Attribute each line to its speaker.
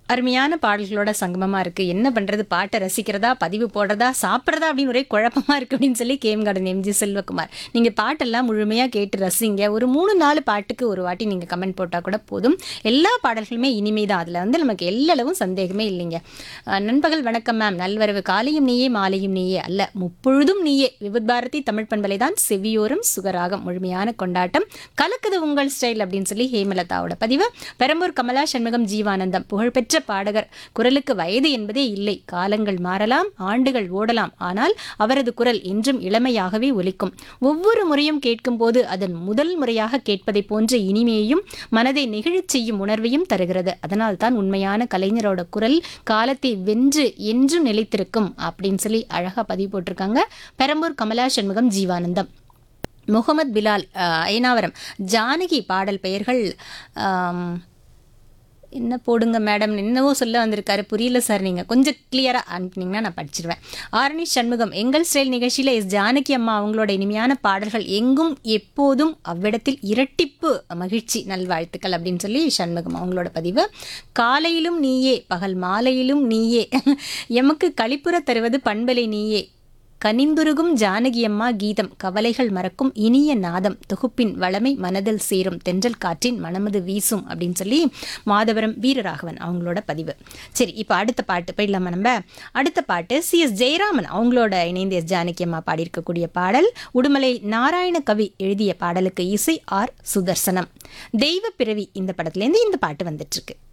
Speaker 1: அருமையான பாடல்களோட சங்கமமா இருக்கு என்ன பண்றது பாட்டை ரசிக்கிறதா பதிவு போடுறதா சாப்பிட்றதா அப்படின்னு ஒரே குழப்பமா இருக்கு அப்படின்னு சொல்லி கேம் கார்டன் எம்ஜி செல்வகுமார் நீங்க பாட்டெல்லாம் முழுமையா கேட்டு ரசிங்க ஒரு மூணு நாலு பாட்டுக்கு ஒரு வாட்டி நீங்க கமெண்ட் போட்டா கூட போதும் எல்லா பாடல்களுமே இனிமை தான் அதுல வந்து நமக்கு எல்லளவும் சந்தேகமே இல்லைங்க அஹ், நண்பகல் வணக்கம் மேம் நல்வரவு காலையும் நீயே மாலையும் நீயே அல்ல முப்பொழுதும் நீயே விபத் பாரதி தமிழ் பண்பலை தான் செவியோரம் சுகராகம் முழுமையான கொண்டாட்டம் கலக்குது உங்கள் ஸ்டைல் அப்படின்னு சொல்லி ஹேமலதாவோட பதிவு பெரம்பூர் கமலா சண்முகம் ஜீவானந்தம் புகழ்பெற்ற பாடகர் குரலுக்கு வயது என்பதே இல்லை காலங்கள் மாறலாம் ஆண்டுகள் ஓடலாம் ஆனால் அவரது குரல் என்றும் இளமையாகவே ஒலிக்கும் ஒவ்வொரு முறையும் கேட்கும்போது அதன் முதல் முறையாக கேட்பதை போன்ற இனிமையையும் மனதை நெகிழச் செய்யும் உணர்வையும் தருகிறது அதனால் தான் உண்மையான கலைஞரோட குரல் காலத்தை வென்று என்றும் நிலைத்திருக்கும் அப்படின்னு சொல்லி அழகா பதிவு போட்டிருக்காங்க பெரம்பூர் கமலா சண்முகம் ஜீவானந்தம் முகமது பிலால் அஹ், அயனாவரம் ஜானகி பாடல் பெயர்கள் ஆம், என்ன போடுங்க மேடம் என்னவோ சொல்ல வந்திருக்காரு புரியல சார் நீங்கள் கொஞ்சம் கிளியராக அனுப்புனீங்கன்னா நான் படிச்சிருவேன் ஆரணி சண்முகம் எங்கள் ஸ்டைல் நிகழ்ச்சியில் எஸ் ஜானகி அம்மா அவங்களோட இனிமையான பாடல்கள் எங்கும் எப்போதும் அவ்விடத்தில் இரட்டிப்பு மகிழ்ச்சி நல்வாழ்த்துக்கள் அப்படின்னு சொல்லி சண்முகம் அவங்களோட பதிவு காலையிலும் நீயே பகல் மாலையிலும் நீயே எமக்கு களிப்புற தருவது பண்பலை நீயே கனிந்துருகும் ஜானகியம்மா கீதம் கவலைகள் மறக்கும் இனிய நாதம் தொகுப்பின் வளமை மனதில் சேரும் தென்றல் காற்றின் மனமது வீசும் அப்படின்னு சொல்லி மாதவரம் வீரராகவன் அவங்களோட பதிவு சரி இப்போ அடுத்த பாட்டு போயிடலாமா நம்ம அடுத்த பாட்டு சி எஸ் ஜெயராமன் அவங்களோட இணைந்து எஸ் ஜானகியம்மா பாடியிருக்கக்கூடிய பாடல் உடுமலை நாராயண கவி எழுதிய பாடலுக்கு இசை ஆர் சுதர்சனம் தெய்வ பிறவி இந்த படத்துலேருந்து இந்த பாட்டு வந்துட்டு இருக்கு